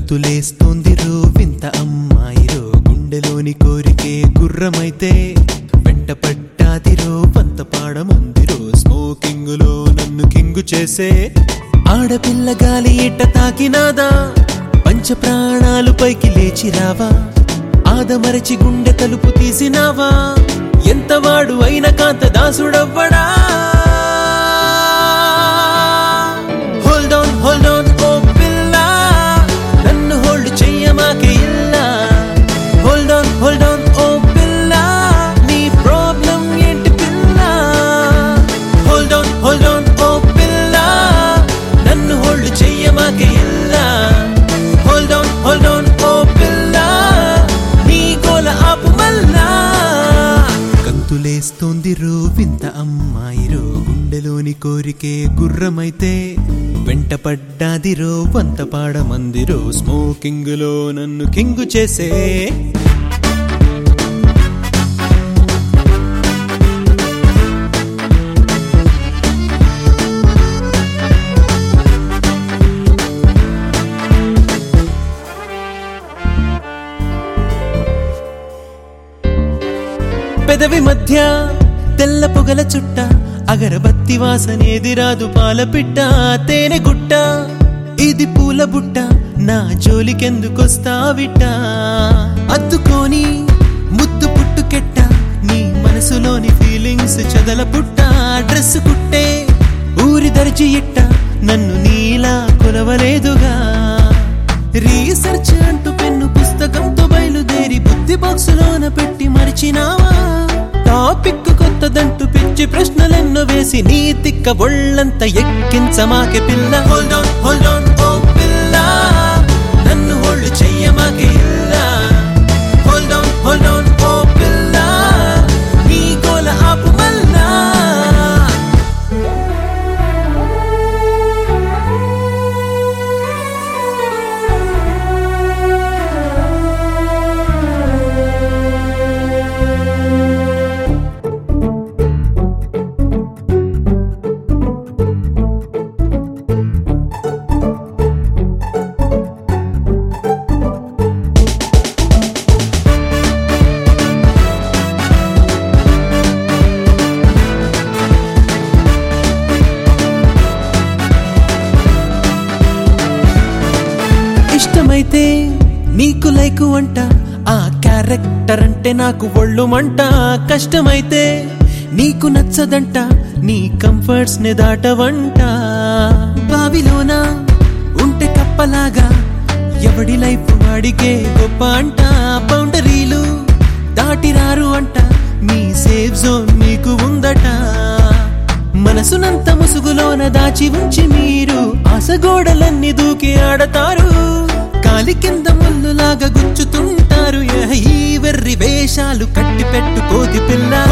గంతులేస్తోంది రో వింత అమ్మాయిరో గుండెలోని కోరికే గుర్రమైతే వెంట పడ్డాదిరో వంత పాడమందిరో స్మోకింగ్ లో నన్ను కింగు చేసే ఆడపిల్ల గాలి ఇట్ట తాకినాదా పంచ ప్రాణాలు పైకి లేచి రావా ఆదమరచి గుండె తలుపు తీసినావా ఎంత వాడు అయిన కాంత దాసుడవ్వడా హోల్డ్ ఆన్ హోల్డ్ ఆన్ ఓ పిల్ల నన్ను హోల్డ్ చెయ్యమాకే ఇల్లా హోల్డ్ ఆన్ హోల్డ్ ఆన్ ఓ పిల్ల నీ ప్రాబ్లం ఏంటి పిల్ల హోల్డ్ ఆన్ హోల్డ్ ఆన్ ఓ పిల్ల నన్ను హోల్డ్ చెయ్యమాకే ఇల్లా హోల్డ్ ఆన్ హోల్డ్ ఆన్ ఓ పిల్ల నీ గోల ఆపు మల్లా గంతులేస్తోంది రో వింత అమ్మాయిరో గుండెలోని కోరికే గుర్రమైతే వెంట పడ్డాది రో వంత పాడమందిరో స్మోకింగ్ లో నన్ను కింగు చేసే పెదవి మధ్య తెల్ల పొగల చుట్ట అగరబత్తి వాసనేది రాదు పాల పిట్ట తేనె గుట్ట ఇది పూల బుట్ట నా జోలికెందుకొస్తావిట అద్దుకొని ముద్దు పుట్టుకెట్ట నీ మనసులోని ఫీలింగ్స్ చదల పుట్ట డ్రెస్ కుట్టే ఊరి దర్జి ఇట్ట నన్ను నీలా కొలవలేదుగా రీసెర్చ్ అంటూ పెన్ను పుస్తకంతో బయలుదేరి బుద్ధి బాక్సులోన పెట్టి మరిచినావా టాపిక్ కొత్తదంటూ పిచ్చి ప్రశ్నలెన్నో వేసి నీ తిక్క ఒళ్ళంత ఎక్కించమాకే పిల్ల హోల్డ్ ఆన్ హోల్డ్ ఆన్ ఓ పిల్ల నన్ను హోల్డ్ చెయ్యమాకే ఇల్ల హోల్డ్ ఆన్ హోల్డ్ ఆన్ ఓ పిల్ల నీ గోల ఆపు మల్లా ఇష్టమైతే నీకు లైకు అంట ఆ క్యారెక్టర్ అంటే నాకు ఒళ్ళు మంట కష్టమైతే నీకు నచ్చదంట నీ కంఫర్ట్స్ ని దాటవంట బావిలోన ఉంటే కప్పలాగా ఎవడి లైఫ్ వాడికే గొప్ప అంట బౌండరీలు దాటిరారు అంట మీ సేఫ్ జోన్ మీకు ఉందట మనసునంత ముసుగులోన దాచి ఉంచి మీరు ఆసగోడలన్నీ దూకి ఆడతారు కాలి కింద ముల్లులాగా గుచ్చుతుంటారు ఎహ, ఈ వెర్రి వేషాలు కట్టి పెట్టు కోతి పిల్ల